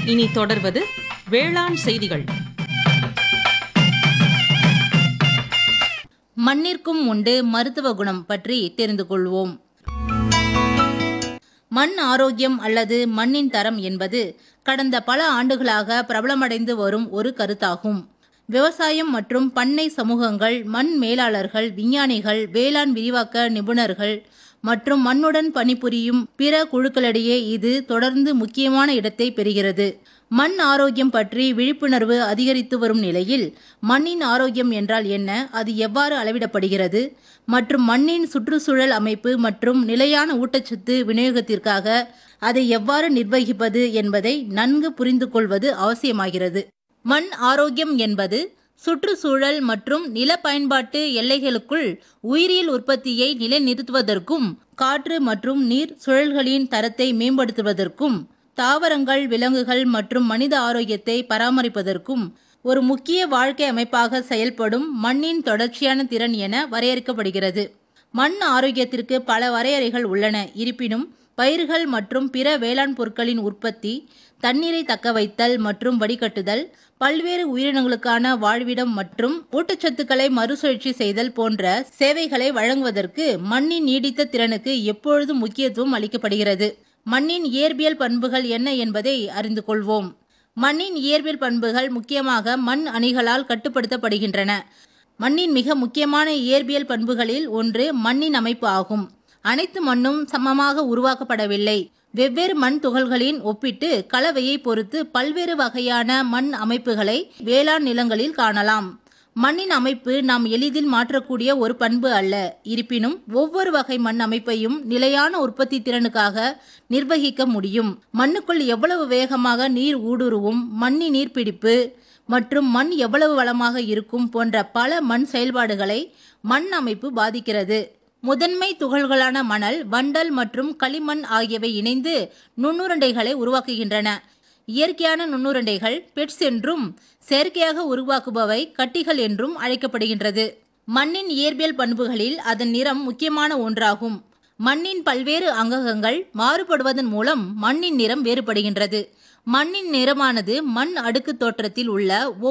இனி தொடர்வது வேளாண் செய்திகள் மண்ணிற்கும் உண்டு மருத்துவ குணம் பற்றி தெரிந்து கொள்வோம் மண் ஆரோக்கியம் அல்லது மண்ணின் தரம் என்பது கடந்த பல ஆண்டுகளாக பிரபலமடைந்து வரும் ஒரு கருத்தாகும் விவசாயம் மற்றும் பண்ணை சமூகங்கள் மண் மேலாளர்கள் விஞ்ஞானிகள் வேளாண் விரிவாக்க நிபுணர்கள் மற்றும் மண்ணுடன் பணிபுரியும் பிற குழுக்களிடையே இது தொடர்ந்து முக்கியமான இடத்தை பெறுகிறது மண் ஆரோக்கியம் பற்றி விழிப்புணர்வு அதிகரித்து வரும் நிலையில் மண்ணின் ஆரோக்கியம் என்றால் என்ன அது எவ்வாறு அளவிடப்படுகிறது மற்றும் மண்ணின் சுற்றுச்சூழல் அமைப்பு மற்றும் நிலையான ஊட்டச்சத்து விநியோகத்திற்காக அதை எவ்வாறு நிர்வகிப்பது என்பதை நன்கு புரிந்து கொள்வது அவசியமாகிறது மண் ஆரோக்கியம் என்பது சுற்றுச்சூழல் மற்றும் நில பயன்பாட்டு எல்லைகளுக்குள் உயிரியல் உற்பத்தியை நிலைநிறுத்துவதற்கும் காற்று மற்றும் நீர் சுழல்களின் தரத்தை மேம்படுத்துவதற்கும் தாவரங்கள் விலங்குகள் மற்றும் மனித ஆரோக்கியத்தை பராமரிப்பதற்கும் ஒரு முக்கிய வாழ்க்கை அமைப்பாக செயல்படும் மண்ணின் தொடர்ச்சியான திறன் என வரையறுக்கப்படுகிறது மண் ஆரோக்கியத்திற்கு பல வரையறைகள் உள்ளன இருப்பினும் பயிர்கள் மற்றும் பிற வேளாண் பொருட்களின் உற்பத்தி தண்ணீரை தக்க வைத்தல் மற்றும் வடிகட்டுதல் பல்வேறு உயிரினங்களுக்கான வாழ்விடம் மற்றும் ஊட்டச்சத்துக்களை மறுசுழற்சி செய்தல் போன்ற சேவைகளை வழங்குவதற்கு மண்ணின் நீடித்த திறனுக்கு எப்பொழுதும் முக்கியத்துவம் அளிக்கப்படுகிறது மண்ணின் இயற்பியல் பண்புகள் என்ன என்பதை அறிந்து கொள்வோம் மண்ணின் இயற்பியல் பண்புகள் முக்கியமாக மண் அணிகளால் கட்டுப்படுத்தப்படுகின்றன மண்ணின் மிக முக்கியமான இயற்பியல் பண்புகளில் ஒன்று மண்ணின் அமைப்பு ஆகும் அனைத்து மண்ணும் சமமாக உருவாக்கப்படவில்லை வெவ்வேறு மண் துகள்களின் ஒப்பிட்டு கலவையை பொறுத்து பல்வேறு வகையான மண் அமைப்புகளை வேளாண் நிலங்களில் காணலாம் மண்ணின் அமைப்பு நாம் எளிதில் மாற்றக்கூடிய ஒரு பண்பு அல்ல இருப்பினும் ஒவ்வொரு வகை மண் அமைப்பையும் நிலையான உற்பத்தி திறனுக்காக நிர்வகிக்க முடியும் மண்ணுக்குள் எவ்வளவு வேகமாக நீர் ஊடுருவும் மண்ணின் நீர்பிடிப்பு மற்றும் மண் எவ்வளவு வளமாக இருக்கும் போன்ற பல மண் செயல்பாடுகளை மண் அமைப்பு பாதிக்கிறது முதன்மை துகள்களான மணல் வண்டல் மற்றும் களிமண் ஆகியவை இணைந்து நுண்ணுருண்டைகளை உருவாக்குகின்றன இயற்கையான நுண்ணுருண்டைகள் பெட்ஸ் என்றும் செயற்கையாக உருவாக்குபவை கட்டிகள் என்றும் அழைக்கப்படுகின்றது மண்ணின் இயற்பியல் பண்புகளில் அதன் நிறம் முக்கியமான ஒன்றாகும் மண்ணின் பல்வேறு அங்ககங்கள் மாறுபடுவதன் மூலம் மண்ணின் நிறம் வேறுபடுகின்றது மண்ணின் நிறமானது மண் அடுக்கு தோற்றத்தில் உள்ள